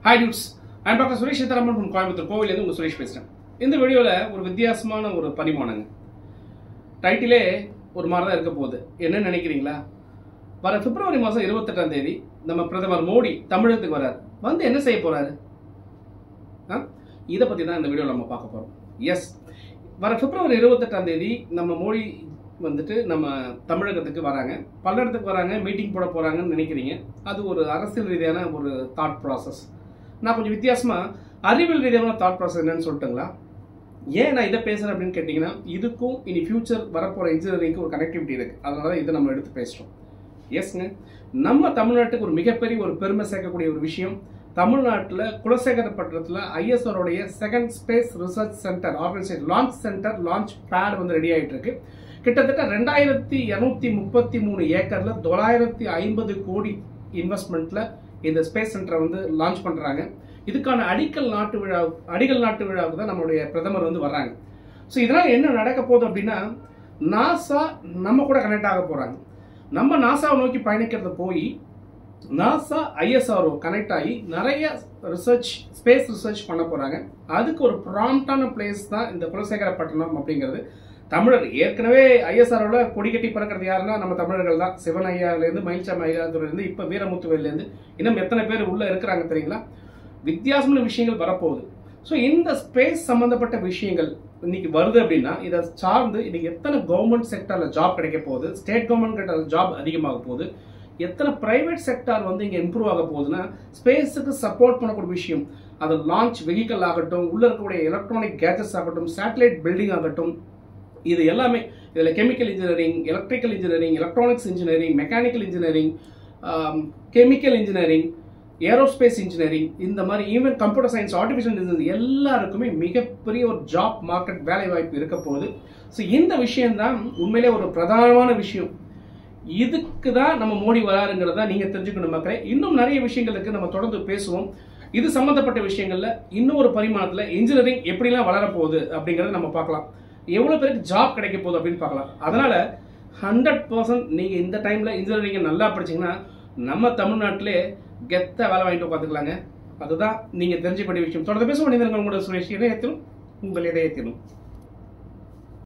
hi dudes I'm doctor Suresh Sitharaman from Coimbatore கோவிலேருந்து உங்கள் சுரேஷ் பேசுகிறேன் இந்த வீடியோவில் ஒரு வித்தியாசமான ஒரு பரிமாணங்க டைட்டிலே ஒரு மாதிரி தான் இருக்க போகுது என்ன நினைக்கிறீங்களா வர பிப்ரவரி மாதம் இருபத்தெட்டாம் தேதி நம்ம பிரதமர் மோடி தமிழகத்துக்கு வரார் வந்து என்ன செய்ய போறாரு ஆ இதை பற்றி தான் இந்த வீடியோவில் நம்ம பார்க்க போகிறோம் எஸ் வர பிப்ரவரி இருபத்தெட்டாம் தேதி நம்ம மோடி வந்துட்டு நம்ம தமிழகத்துக்கு வராங்க பல இடத்துக்கு வராங்க மீட்டிங் போட போகிறாங்கன்னு நினைக்கிறீங்க அது ஒரு அரசியல் ரீதியான ஒரு தாட் ப்ராசஸ் நான் கொஞ்சம் வித்தியாசமாக அறிவியல் ரீதியான தாட் ப்ராசஸ் என்னன்னு சொல்லட்டுங்களா ஏன் நான் இதை பேசுகிறேன் அப்படின்னு கேட்டிங்கன்னா இதுக்கும் இனி ஃபியூச்சர் வரப்போகிற இன்ஜினியரிங்க்கு ஒரு கனெக்டிவிட்டி இருக்குது அதனால தான் இதை நம்ம எடுத்து பேசுகிறோம் எஸ்ங்க நம்ம தமிழ்நாட்டுக்கு ஒரு மிகப்பெரிய ஒரு பெருமை சேர்க்கக்கூடிய ஒரு விஷயம் தமிழ்நாட்டில் குலசேகரப்பட்டினத்தில் ஐஎஸ்ஆரோடைய second space research centre organisation launch centre launch pad வந்து ரெடி ஆகிட்டு இருக்கு கிட்டத்தட்ட ரெண்டாயிரத்தி இரநூத்தி முப்பத்தி மூணு ஏக்கர்ல தொள்ளாயிரத்தி ஐம்பது கோடி இன்வெஸ்ட்மெண்ட்ல இந்த ஸ்பேஸ் சென்டரை வந்து லான்ச் பண்றாங்க இதுக்கான அடிக்கல் நாட்டு விழா அடிக்கல் நாட்டு விழாவுக்கு தான் நம்மளுடைய பிரதமர் வந்து வர்றாங்க ஸோ இதனால் என்ன நடக்க போகுது அப்படின்னா நாசா நம்ம கூட கனெக்ட் ஆக போறாங்க நம்ம நாசாவை நோக்கி பயணிக்கிறத போய் நாசா ஐஎஸ்ஆர்ஓ கனெக்ட் ஆகி நிறைய ரிசர்ச் ஸ்பேஸ் ரிசர்ச் பண்ண போறாங்க அதுக்கு ஒரு ப்ராம்ப்டான பிளேஸ் தான் இந்த குலசேகரப்பட்டினம் அப்படிங்கிறது தமிழர் ஏற்கனவே ஐஎஸ்ஆர்ஓல கொடி கட்டி பறக்கிறது யாருன்னா நம்ம தமிழர்கள் தான் சிவன் ஐயாலேருந்து மயில்சாமி ஐயாத்துலேருந்து இப்போ வீரமுத்துவேலேருந்து இன்னும் எத்தனை பேர் உள்ள இருக்கிறாங்க தெரியுங்களா வித்தியாசமான விஷயங்கள் வரப்போகுது ஸோ இந்த ஸ்பேஸ் சம்பந்தப்பட்ட விஷயங்கள் இன்னைக்கு வருது அப்படின்னா இதை சார்ந்து இன்னைக்கு எத்தனை கவர்மெண்ட் செக்டரில் ஜாப் கிடைக்க போகுது ஸ்டேட் கவர்மெண்ட் கிட்ட ஜாப் அதிகமாக போகுது எத்தனை பிரைவேட் செக்டார் வந்து இங்கே இம்ப்ரூவ் ஆக போகுதுன்னா ஸ்பேஸுக்கு சப்போர்ட் பண்ணக்கூடிய விஷயம் அது லான்ச் வெஹிக்கல் ஆகட்டும் உள்ள இருக்கக்கூடிய எலக்ட்ரானிக் கேஜெட்ஸ் ஆகட்டும் சேட்டலைட் பில்டிங் ஆகட்டும் இது எல்லாமே இதில் chemical engineering electrical engineering electronics engineering mechanical engineering chemical engineering aerospace engineering இந்த மாதிரி even computer science artificial intelligence எல்லாருக்குமே மிகப்பெரிய ஒரு ஜாப் மார்க்கெட் வேலை வாய்ப்பு இருக்க போகுது ஸோ இந்த விஷயம்தான் உண்மையிலே ஒரு பிரதானமான விஷயம் இதுக்கு தான் நம்ம மோடி வராருங்கிறத நீங்க தெரிஞ்சுக்கணும் மக்களே இன்னும் நிறைய விஷயங்கள் இருக்கு நம்ம தொடர்ந்து பேசுவோம் இது சம்பந்தப்பட்ட விஷயங்கள்ல இன்னும் ஒரு பரிமாணத்துல இன்ஜினியரிங் எப்படிலாம் வளரப்போகுது அப்படிங்கறத நம்ம பார்க்கலாம் எவ்வளவு பேருக்கு ஜாப் கிடைக்க போகுது அப்படின்னு பார்க்கலாம் அதனால ஹண்ட்ரட் பர்சன்ட் நீங்க இந்த டைம்ல இன்ஜினியரிங் நல்லா படிச்சீங்கன்னா நம்ம தமிழ்நாட்டிலே கெத்த வேலை வாங்கிட்டு உட்காந்துக்கலாங்க அதுதான் நீங்க தெரிஞ்சுக்க வேண்டிய விஷயம் தொடர்ந்து பேசுவோம் மனிதர்கள் உங்களோட சுரேஷ் இதயத்திலும் உங்கள் இதயத்திலும்